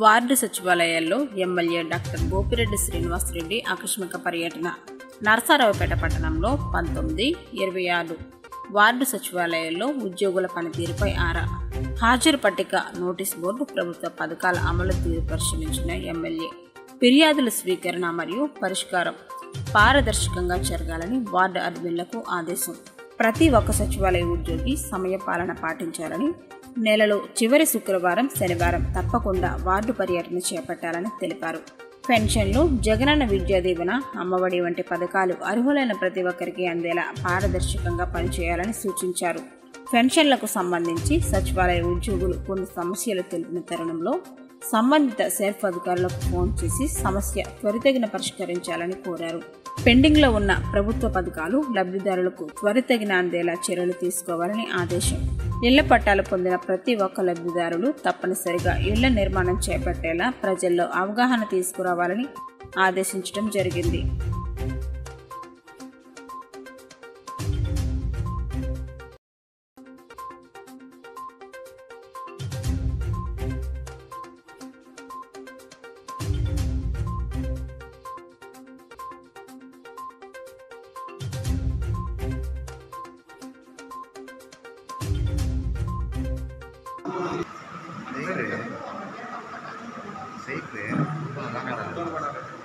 Ward సచివాలయాల్లో MLA doctor Gopireddy Srinivasa Reddy ఆకస్మిక పర్యటన నరసరావుపేట పట్టణంలో పంతొమ్మిది ఇరవై ఆరు వార్డు సచివాలయాల్లో ఉద్యోగుల పనితీరుపై ఆరా హాజరు పట్టిక నోటీస్ బోర్డు ప్రభుత్వ పథకాల అమలు తీరు పరిశీలించిన ఎమ్మెల్యే ఫిర్యాదుల స్వీకరణ మరియు పరిష్కారం పారదర్శకంగా జరగాలని వార్డు అడ్మిన్లకు ఆదేశం ప్రతి ఒక్క సచివాలయ ఉద్యోగి సమయపాలన పాటించాలని నెలలో చివరి శుక్రవారం శనివారం తప్పకుండా వార్డు పర్యటన చేపట్టాలని తెలిపారు పెన్షన్లు జగనన్న విద్యా దీవెన అమ్మఒడి వంటి పథకాలు అర్హులైన ప్రతి ఒక్కరికి అందేలా పారదర్శకంగా పనిచేయాలని సూచించారు పెన్షన్లకు సంబంధించి సచివాలయ ఉద్యోగులు కొన్ని సమస్యలు తెలిపిన తరుణంలో సంబంధిత సెల్ఫ్ అధికారులకు ఫోన్ చేసి సమస్య త్వరితగిన పరిష్కరించాలని కోరారు పెండింగ్లో ఉన్న ప్రభుత్వ పథకాలు లబ్ధిదారులకు త్వరితగిన అందేలా చర్యలు తీసుకోవాలని ఆదేశం ఇళ్ల పట్టాలు పొందిన ప్రతి ఒక్క లబ్ధిదారులు తప్పనిసరిగా ఇళ్ల నిర్మాణం చేపట్టేలా ప్రజల్లో అవగాహన తీసుకురావాలని ఆదేశించడం జరిగింది देख रहे हैं देख रहे हैं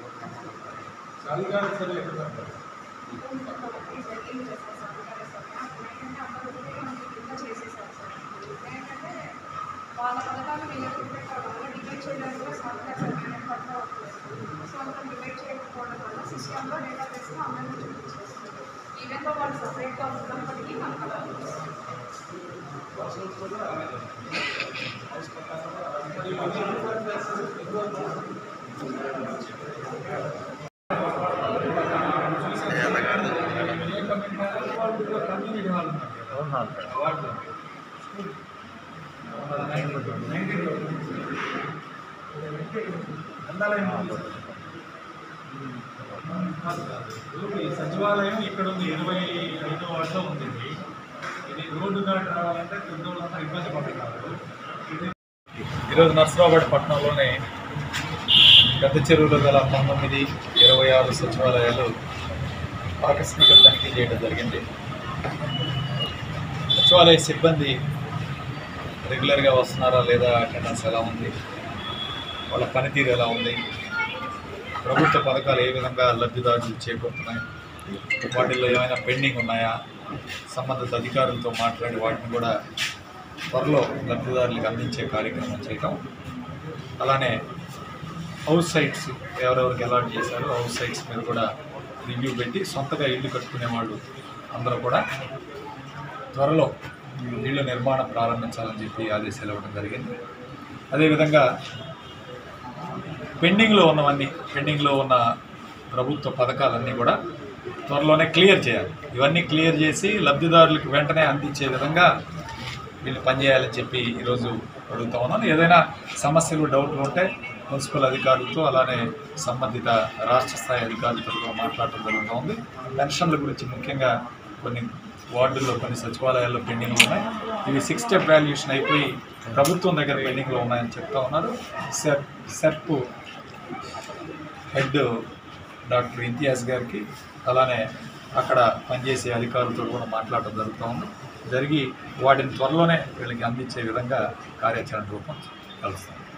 వాళ్ళ పథకాలు వీళ్ళకి పెట్టడం వల్ల డిబేట్ చేయడానికి కూడా సహకారం పడతా వస్తుంది సో అంత డిబేట్ చేయకపోవడం వల్ల సిస్టంలో డేటాబేస్లో అందరినీ చూపించేస్తుంది ఈవెన్ తో వాళ్ళు సపరేట్గా ఉన్నప్పటికీ మనకు అలా వస్తుంది. ज़्यादा कर दो ఈ సచివాలయం ఇక్కడ ఉంది ఇరవై ఐదో వార్డులో ఉంది ఇది. ఇది రోడ్డు దాటి రావాలంటే పెద్దోళ్ళంతా ఇబ్బంది పడుతున్నారు ఇది- ఈరోజు నర్సరావుపేట పట్టణంలోనే పెద్ద చెరువులో గల పంతొమ్మిది ఇరవై ఆరు సచివాలయాలు ఆకస్మిక తనిఖీ చేయడం జరిగింది సచివాలయ సిబ్బంది రెగ్యులర్గా వస్తున్నారా లేదా అటెండెన్స్ ఎలా ఉంది వాళ్ళ పనితీరు ఎలా ఉంది ప్రభుత్వ పథకాలు ఏ విధంగా లబ్ధిదారులు చేకూరుతున్నాయి వాటిల్లో ఏమైనా పెండింగ్ ఉన్నాయా సంబంధిత అధికారులతో మాట్లాడి వాటిని కూడా త్వరలో లబ్ధిదారులకు అందించే కార్యక్రమం చేయటం అలానే హౌస్ సైట్స్ ఎవరెవరికి అలాట్ చేశారో హౌస్ సైట్స్ మీద కూడా రివ్యూ పెట్టి సొంతగా ఇల్లు కట్టుకునే వాళ్ళు అందరూ కూడా త్వరలో ఇళ్ళ నిర్మాణం ప్రారంభించాలని చెప్పి ఆదేశాలు ఇవ్వడం జరిగింది అదేవిధంగా పెండింగ్లో ఉన్నవన్నీ పెండింగ్లో ఉన్న ప్రభుత్వ పథకాలన్నీ కూడా త్వరలోనే క్లియర్ చేయాలి ఇవన్నీ క్లియర్ చేసి లబ్ధిదారులకు వెంటనే అందించే విధంగా వీళ్ళు పనిచేయాలని చెప్పి ఈరోజు అడుగుతా ఉన్నాను ఏదైనా సమస్యలు డౌట్లు ఉంటే మున్సిపల్ అధికారులతో అలానే సంబంధిత రాష్ట్ర స్థాయి అధికారులతో కూడా మాట్లాడటం జరుగుతూ ఉంది పెన్షన్ల గురించి ముఖ్యంగా కొన్ని వార్డుల్లో కొన్ని సచివాలయాల్లో పెండింగ్లో ఉన్నాయి ఇవి సిక్స్ స్టెప్ వాల్యుయేషన్ అయిపోయి ప్రభుత్వం దగ్గర పెండింగ్లో ఉన్నాయని చెప్తా ఉన్నారు సెర్ సెర్ప్ హెడ్ డాక్టర్ ఇంతియాజ్ గారికి అలానే అక్కడ పనిచేసే అధికారులతో కూడా మాట్లాడటం జరుగుతూ ఉంది జరిగి వాటిని త్వరలోనే వీళ్ళకి అందించే విధంగా కార్యాచరణ రూపం కలుస్తాం